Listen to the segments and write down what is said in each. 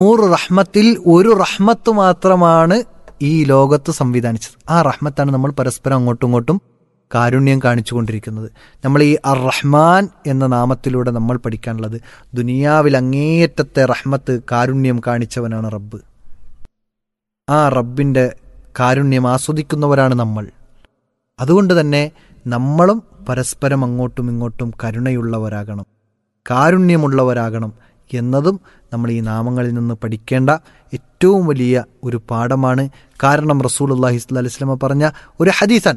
നൂറ് റഹ്മത്തിൽ ഒരു റഹ്മത്ത് മാത്രമാണ് ഈ ലോകത്ത് സംവിധാനിച്ചത് ആ റഹ്മത്താണ് നമ്മൾ പരസ്പരം അങ്ങോട്ടും ഇങ്ങോട്ടും കാരുണ്യം കാണിച്ചുകൊണ്ടിരിക്കുന്നത് നമ്മൾ ഈ അർ റഹ്മാൻ എന്ന നാമത്തിലൂടെ നമ്മൾ പഠിക്കാനുള്ളത് ദുനിയാവിൽ അങ്ങേയറ്റത്തെ റഹ്മത്ത് കാരുണ്യം കാണിച്ചവനാണ് റബ്ബ് ആ റബ്ബിൻ്റെ കാരുണ്യം ആസ്വദിക്കുന്നവരാണ് നമ്മൾ അതുകൊണ്ട് തന്നെ നമ്മളും പരസ്പരം അങ്ങോട്ടും ഇങ്ങോട്ടും കരുണയുള്ളവരാകണം കാരുണ്യമുള്ളവരാകണം എന്നതും നമ്മൾ ഈ നാമങ്ങളിൽ നിന്ന് പഠിക്കേണ്ട ഏറ്റവും വലിയ ഒരു പാഠമാണ് കാരണം റസൂൽ അള്ളാഹി സ്വല്ലി വസ്ലമ പറഞ്ഞ ഒരു ഹദീസൻ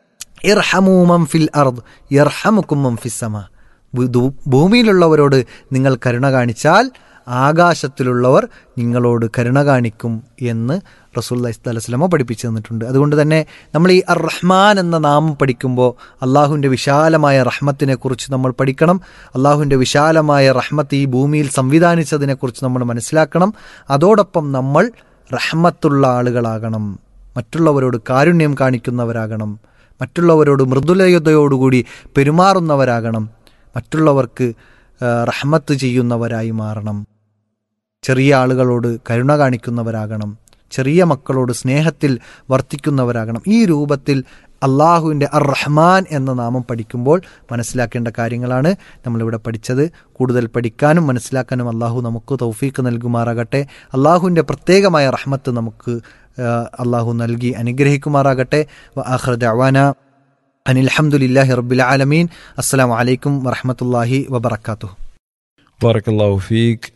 ഇർഹമൂമം ഫിൽ അർദ് ഇർഹമുക്കും ഫിസ്സമ ഭൂമിയിലുള്ളവരോട് നിങ്ങൾ കരുണ കാണിച്ചാൽ ആകാശത്തിലുള്ളവർ നിങ്ങളോട് കരുണ കാണിക്കും എന്ന് റസൂല്ലാ സ്വലമ പഠിപ്പിച്ചു തന്നിട്ടുണ്ട് അതുകൊണ്ട് തന്നെ നമ്മൾ ഈ അർ റഹ്മാൻ എന്ന നാമം പഠിക്കുമ്പോൾ അള്ളാഹുവിൻ്റെ വിശാലമായ റഹ്മത്തിനെ കുറിച്ച് നമ്മൾ പഠിക്കണം അള്ളാഹുവിൻ്റെ വിശാലമായ റഹ്മത്ത് ഈ ഭൂമിയിൽ സംവിധാനിച്ചതിനെക്കുറിച്ച് നമ്മൾ മനസ്സിലാക്കണം അതോടൊപ്പം നമ്മൾ റഹ്മത്തുള്ള ആളുകളാകണം മറ്റുള്ളവരോട് കാരുണ്യം കാണിക്കുന്നവരാകണം മറ്റുള്ളവരോട് മൃദുലയതയോടുകൂടി പെരുമാറുന്നവരാകണം മറ്റുള്ളവർക്ക് റഹ്മത്ത് ചെയ്യുന്നവരായി മാറണം ചെറിയ ആളുകളോട് കരുണ കാണിക്കുന്നവരാകണം ചെറിയ മക്കളോട് സ്നേഹത്തിൽ വർത്തിക്കുന്നവരാകണം ഈ രൂപത്തിൽ അള്ളാഹുവിൻ്റെ അർ റഹ്മാൻ എന്ന നാമം പഠിക്കുമ്പോൾ മനസ്സിലാക്കേണ്ട കാര്യങ്ങളാണ് നമ്മളിവിടെ പഠിച്ചത് കൂടുതൽ പഠിക്കാനും മനസ്സിലാക്കാനും അള്ളാഹു നമുക്ക് തൗഫീക്ക് നൽകുമാറാകട്ടെ അള്ളാഹുവിൻ്റെ പ്രത്യേകമായ റഹ്മത്ത് നമുക്ക് അള്ളാഹു നൽകി അനുഗ്രഹിക്കുമാറാകട്ടെ ആഹ്റദ് അവാന അനിൽഹമുല്ലാഹി റബ്ബിൽ ആലമീൻ അസ്സാം വലൈക്കും വറഹമത്തല്ലാഹി വബർക്കാത്തു ബാറക്കല്ലാഹു ഫീഖ്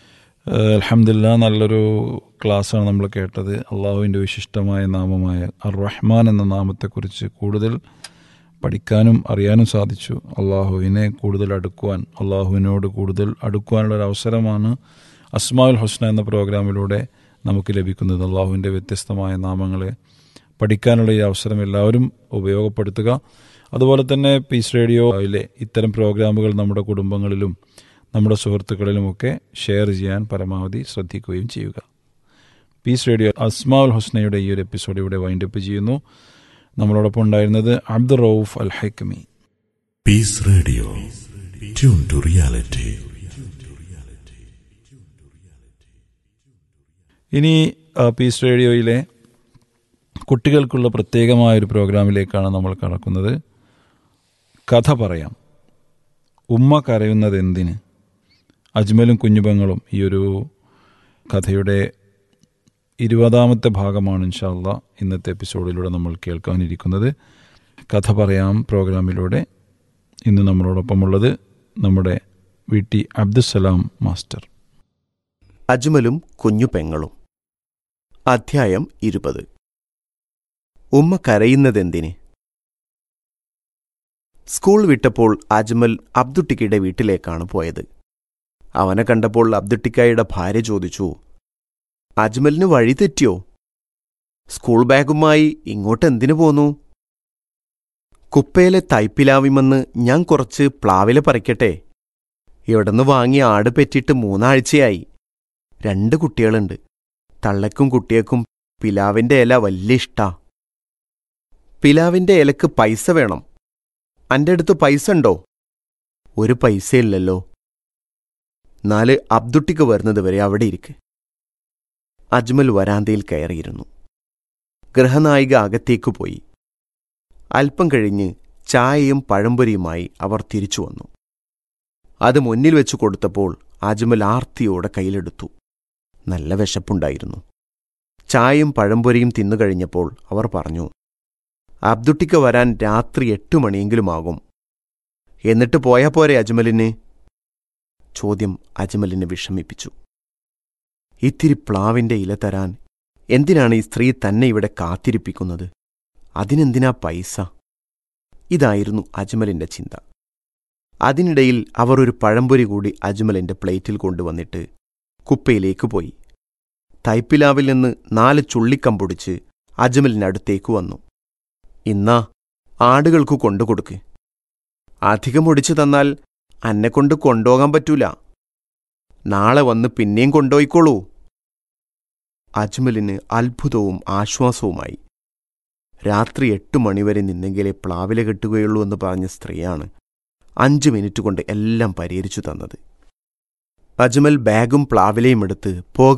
അലഹമില്ല നല്ലൊരു ക്ലാസ്സാണ് നമ്മൾ കേട്ടത് അള്ളാഹുവിൻ്റെ വിശിഷ്ടമായ നാമമായ അർ റഹ്മാൻ എന്ന നാമത്തെക്കുറിച്ച് കൂടുതൽ പഠിക്കാനും അറിയാനും സാധിച്ചു അള്ളാഹുവിനെ കൂടുതൽ അടുക്കുവാൻ അള്ളാഹുവിനോട് കൂടുതൽ അടുക്കുവാനുള്ള ഒരു അവസരമാണ് അസ്മാഉൽ ഹുസ്ന എന്ന പ്രോഗ്രാമിലൂടെ നമുക്ക് ലഭിക്കുന്നത് അള്ളാഹുവിൻ്റെ വ്യത്യസ്തമായ നാമങ്ങളെ പഠിക്കാനുള്ള ഈ അവസരം എല്ലാവരും ഉപയോഗപ്പെടുത്തുക അതുപോലെ തന്നെ പീസ് റേഡിയോയിലെ ഇത്തരം പ്രോഗ്രാമുകൾ നമ്മുടെ കുടുംബങ്ങളിലും നമ്മുടെ സുഹൃത്തുക്കളിലുമൊക്കെ ഷെയർ ചെയ്യാൻ പരമാവധി ശ്രദ്ധിക്കുകയും ചെയ്യുക പീസ് റേഡിയോ അസ്മാഉൽ ഹുസ്നയുടെ ഈ ഒരു എപ്പിസോഡ് ഇവിടെ വൈൻഡപ്പ് ചെയ്യുന്നു നമ്മളോടൊപ്പം ഉണ്ടായിരുന്നത് Abdul Rauf Al Haikami peace radio tune to reality ഇനി പീസ് റേഡിയോയിലെ കുട്ടികൾക്കുള്ള പ്രത്യേകമായ ഒരു പ്രോഗ്രാമിലേക്കാണ് നമ്മൾ കടക്കുന്നത് കഥ പറയാം ഉമ്മ കരയുന്നത് എന്തിന് അജ്മലും കുഞ്ഞുപങ്ങളും ഈ ഒരു കഥയുടെ ഇരുപതാമത്തെ ഭാഗമാണ് ഇൻഷാല്ല ഇന്നത്തെ എപ്പിസോഡിലൂടെ നമ്മൾ കേൾക്കാനിരിക്കുന്നത് കഥ പറയാം പ്രോഗ്രാമിലൂടെ ഇന്ന് നമ്മളോടൊപ്പമുള്ളത് നമ്മുടെ വി ടി അബ്ദുസലാം മാസ്റ്റർ അജ്മലും കുഞ്ഞു പെങ്ങളും അധ്യായം ഇരുപത് ഉമ്മ കരയുന്നതെന്തിന് സ്കൂൾ വിട്ടപ്പോൾ അജ്മൽ അബ്ദുട്ടിക്കയുടെ വീട്ടിലേക്കാണ് പോയത് അവനെ കണ്ടപ്പോൾ അബ്ദുട്ടിക്കായുടെ ഭാര്യ ചോദിച്ചു അജ്മലിന് വഴി തെറ്റിയോ സ്കൂൾ ബാഗുമായി ഇങ്ങോട്ട് എന്തിനു പോന്നു കുപ്പയിലെ തൈപ്പിലാവിമെന്ന് ഞാൻ കുറച്ച് പ്ലാവില പറിക്കട്ടെ ഇവിടുന്ന് വാങ്ങിയ ആട് പെറ്റിട്ട് മൂന്നാഴ്ചയായി രണ്ട് കുട്ടികളുണ്ട് തള്ളയ്ക്കും കുട്ടിയക്കും പിലാവിന്റെ ഇല വലിയ ഇഷ്ടാ പിലാവിന്റെ ഇലക്ക് പൈസ വേണം അന്റെ അടുത്ത് പൈസ ഉണ്ടോ ഒരു പൈസയില്ലല്ലോ നാല് അബ്ദുട്ടിക്ക് വരുന്നത് വരെ അവിടെ ഇരിക്ക് അജ്മൽ വരാന്തയിൽ കയറിയിരുന്നു ഗൃഹനായിക അകത്തേക്കു പോയി അല്പം കഴിഞ്ഞ് ചായയും പഴംപൊരിയുമായി അവർ തിരിച്ചു വന്നു അത് മുന്നിൽ വെച്ചു കൊടുത്തപ്പോൾ അജ്മൽ ആർത്തിയോടെ കയ്യിലെടുത്തു നല്ല വിശപ്പുണ്ടായിരുന്നു ചായയും പഴംപൊരിയും തിന്നുകഴിഞ്ഞപ്പോൾ അവർ പറഞ്ഞു അബ്ദുട്ടിക്ക് വരാൻ രാത്രി എട്ടു മണിയെങ്കിലുമാകും എന്നിട്ട് പോയാ പോരെ അജ്മലിന് ചോദ്യം അജ്മലിനെ വിഷമിപ്പിച്ചു ഇത്തിരി പ്ലാവിന്റെ ഇല തരാൻ എന്തിനാണ് ഈ സ്ത്രീ തന്നെ ഇവിടെ കാത്തിരിപ്പിക്കുന്നത് അതിനെന്തിനാ പൈസ ഇതായിരുന്നു അജ്മലിന്റെ ചിന്ത അതിനിടയിൽ അവർ ഒരു പഴംപൊരി കൂടി അജ്മലിന്റെ പ്ലേറ്റിൽ കൊണ്ടുവന്നിട്ട് കുപ്പയിലേക്ക് പോയി തൈപ്പിലാവിൽ നിന്ന് നാല് ചുള്ളിക്കമ്പൊടിച്ച് അജ്മലിനടുത്തേക്ക് വന്നു ഇന്നാ ആടുകൾക്കു കൊണ്ടുകൊടുക്ക് അധികം ഒടിച്ചു തന്നാൽ അന്നെക്കൊണ്ട് കൊണ്ടുപോകാൻ പറ്റൂല നാളെ വന്ന് പിന്നെയും കൊണ്ടുപോയിക്കോളൂ അജ്മലിന് അത്ഭുതവും ആശ്വാസവുമായി രാത്രി എട്ട് മണിവരെ നിന്നെങ്കിലേ പ്ലാവില കെട്ടുകയുള്ളൂ എന്ന് പറഞ്ഞ സ്ത്രീയാണ് അഞ്ചു മിനിറ്റ് കൊണ്ട് എല്ലാം പരിഹരിച്ചു തന്നത് അജ്മൽ ബാഗും പ്ലാവിലയും എടുത്ത് പോക